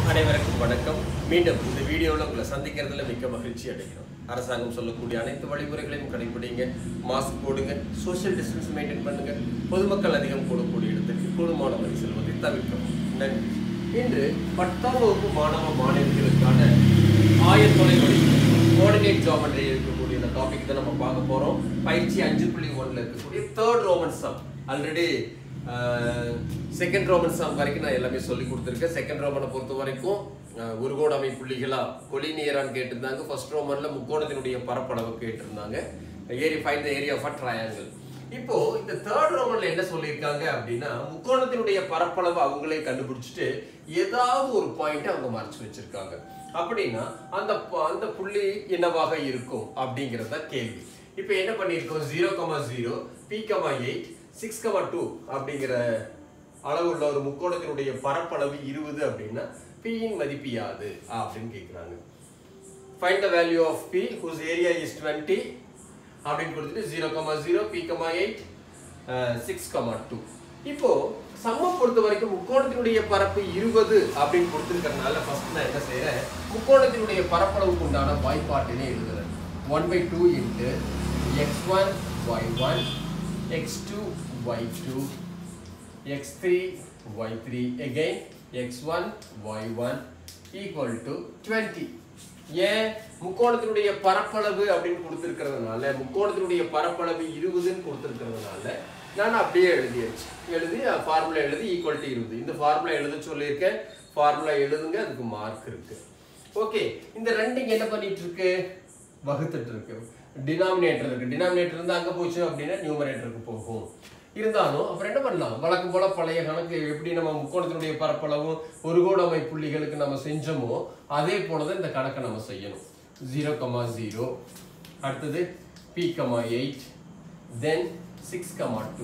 அனைவருக்கும் வணக்கம் மீண்டும் இந்த வீடியோவில் உங்களை சந்திக்கிறதுல மிக்க மகிழ்ச்சி அடைகிறோம் அரசாங்கம் சொல்லக்கூடிய அனைத்து வழிமுறைகளையும் கடைபிடிங்க மாஸ்க் போடுங்க சோஷியல் டிஸ்டன்ஸ் மெயின்டைன் பண்ணுங்க பொதுமக்கள் அதிகம் கூடக்கூடிய இடத்திற்கு கூடுமான வரை செல்வதை தவிர்க்கவும் நன்றி இன்று பத்தாம் வகுப்பு மாணவ மாணவிகளுக்கான ஆயத்தொலை வழி கோஆர்டினேட் ஜாமெட்ரி இருக்கக்கூடிய இந்த டாபிக் தான் நம்ம பார்க்க போறோம் பயிற்சி அஞ்சு புள்ளி ஒன்ல இருக்கக்கூடிய third Roman sum already second Roman sum வரைக்கும் நான் எல்லாமே சொல்லி கொடுத்துருக்கேன் செகண்ட் ரோமனை பொறுத்த வரைக்கும் அஹ், உருகோணமை புள்ளிகளா கொலினியரான்னு கேட்டிருந்தாங்க ஃபர்ஸ்ட் ரோமன்ல முக்கோணத்தினுடைய பரப்பளவு கேட்டிருந்தாங்க area find the area of triangle இப்போ இந்த தேர்ட் ரோமன்ல என்ன சொல்லியிருக்காங்க அப்படின்னா முக்கோணத்தினுடைய பரப்பளவு அவங்களே கண்டுபிடிச்சிட்டு ஏதாவது ஒரு பாயிண்ட் அவங்க மறைச்சு வச்சிருக்காங்க அப்படின்னா அந்த ப- அந்த புள்ளி என்னவாக இருக்கும் அப்படிங்கறது தான் கேள்வி இப்போ என்ன பண்ணியிருக்கோம் zero comma zero P comma eight six comma two அப்படிங்கிற அளவுள்ள ஒரு முக்கோணத்தினுடைய பரப்பளவு இருபது அப்படின்னா p இன் மதிப்பு யாது அப்படின்னு கேட்குறாங்க find the value of P whose area is twenty அப்படின்னு கொடுத்துட்டு zero comma zero P comma eight six comma two இப்போ சம்ம பொறுத்த வரைக்கும் முக்கோணத்தினுடைய பரப்பு இருபது அப்படின்னு கொடுத்துருக்கறதுனால ஃபர்ஸ்ட் நான் என்ன செய்யறேன் முக்கோணத்தினுடைய பரப்பளவுக்கு உண்டான வாய்ப்பாட்டினை எழுதுறேன் one by two into X one Y one X two Y two x3 y3 again x1 y1 equal to 20 ஏன் முக்கோணத்தினுடைய பரப்பளவு அப்படின்னு கொடுத்துருக்கிறதுனால முக்கோணத்தினுடைய பரப்பளவு இருபதுன்னு கொடுத்துருக்கிறதுனால நான் அப்படியே எழுதியாச்சு எழுதி ஃபார்முலா எழுதி ஈக்குவல் டு இருபது இந்த ஃபார்முலா எழுத சொல்லியிருக்கேன் ஃபார்முலா எழுதுங்க அதுக்கு மார்க் இருக்கு ஓகே இந்த ரெண்டு இங்க என்ன பண்ணிட்டு இருக்கு வகுத்துட்டு இருக்கு டினாமினேட்டர் இருக்கு டினாமினேட்டர் இருந்து அங்க போச்சு அப்படின்னா நியூமரேட்டருக்கு போகும் இருந்தாலும் அப்புறம் என்ன பண்ணலாம் வழக்கம் போல பழைய கணக்கு எப்படி நம்ம முக்கோணத்தினுடைய பரப்பளவும் ஒரு கோடமை புள்ளிகளுக்கு நம்ம செஞ்சோமோ அதே போல தான் இந்த கணக்கை நம்ம செய்யணும் ஜீரோ கமா ஜீரோ அடுத்தது P comma eight then six comma two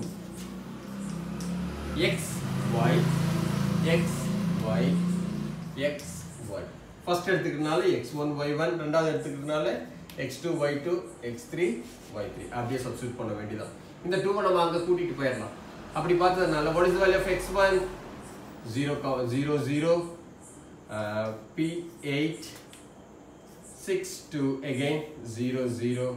X Y X Y X Y first எடுத்துக்கிறதுனால எக்ஸ் ஒன் ஒய் ஒன் ரெண்டாவது எடுத்துக்கிறதுனால X two Y two X three Y three அப்படியே சப்ஸ்டியூட் பண்ண வேண்டியதான் இந்த டூவை நம்ம அங்கே கூட்டிட்டு போயிடலாம் அப்படி பார்த்ததுனால what is value of X one zero zero zero P eight six two again zero zero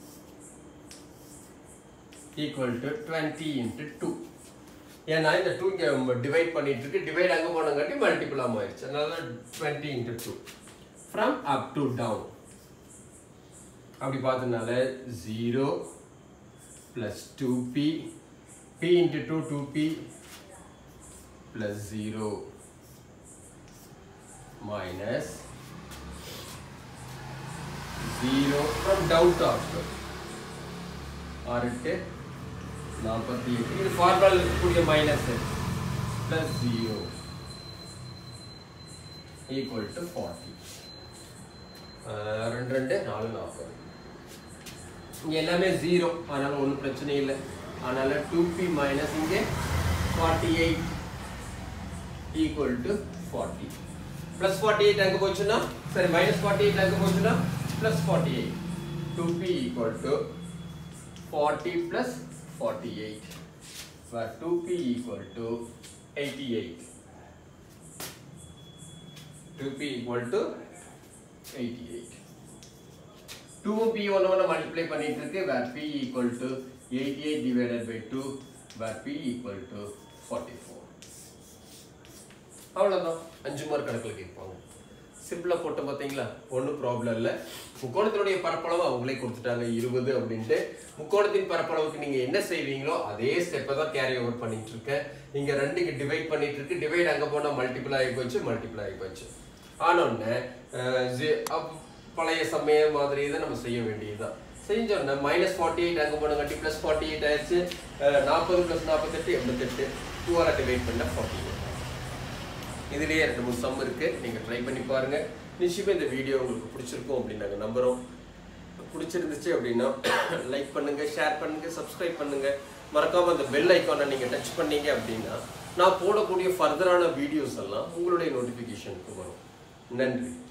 equal to twenty into two ஏன்னா இந்த டூ இங்கே டிவைட் பண்ணிட்டு இருக்கு டிவைட் அங்கே போனங்காட்டி மல்டிபிளாம் ஆயிடுச்சு அதனால twenty into two from up to down அப்படி பார்த்ததுனால zero plus two P P into two two P plus zero minus zero from down to up ஆறு எட்டு நாற்பத்தி எட்டு இது ஃபார்முலா இருக்கக்கூடிய minus plus zero equal to forty ரெண்டு ரெண்டு நாலு நாற்பது இங்கே எல்லாமே ஜீரோ அதனால ஒன்றும் பிரச்சனை இல்லை அதனால டூ பி மைனஸ் இங்கே forty eight equal to forty plus forty eight அங்கே போச்சுன்னா சரி மைனஸ் ஃபார்ட்டி எயிட் அங்கே போச்சுன்னா plus forty eight two P equal to 40 plus 48 where 2p equal to 88 2p equal to 88 2 p ஒன்று ஒன்று மல்டிப்ளை பண்ணிட்டு இருக்கு where p equal to 88 divided by 2 where p equal to 44 அவ்வளோதான் அஞ்சு மார்க் கணக்கில் கேட்பாங்க சிம்பிளாக போட்டு பார்த்தீங்களா ஒன்றும் ப்ராப்ளம் இல்லை முக்கோணத்தினுடைய பரப்பளவு அவங்களே கொடுத்துட்டாங்க இருபது அப்படின்ட்டு முக்கோணத்தின் பரப்பளவுக்கு நீங்கள் என்ன செய்வீங்களோ அதே ஸ்டெப்பை தான் கேரி ஓவர் பண்ணிட்டு இருக்கேன் நீங்கள் ரெண்டுக்கு டிவைட் பண்ணிட்டு இருக்கு டிவைட் அங்கே போனால் மல்டிபிள் ஆகி போச்சு மல்டிபிள் ஆகி போச்சு ஆனோடனே பழைய சமய மாதிரி தான் நம்ம செய்ய வேண்டியதுதான் செஞ்சோடனே மைனஸ் ஃபார்ட்டி எயிட் அங்கே போனங்காட்டி ப்ளஸ் ஃபார்ட்டி எயிட் ஆயிடுச்சு நாற்பது ப்ளஸ் நாற்பத்தெட்டு எண்பத்தெட்டு டூவால் டிவைட் பண்ணால் ஃபார்ட்டி எயிட் இதுலயே ரெண்டு மூணு சம் இருக்கு நீங்க ட்ரை பண்ணி பாருங்க நிச்சயமா இந்த வீடியோ உங்களுக்கு பிடிச்சிருக்கும் அப்படின்னு நாங்க நம்புறோம் பிடிச்சிருந்துச்சு அப்படின்னா லைக் பண்ணுங்க ஷேர் பண்ணுங்க சப்ஸ்கிரைப் பண்ணுங்க மறக்காம அந்த பெல் ஐக்கானை நீங்க டச் பண்ணீங்க அப்படின்னா நான் போடக்கூடிய ஃபர்தரான வீடியோஸ் எல்லாம் உங்களுடைய நோட்டிஃபிகேஷனுக்கு வரும் நன்றி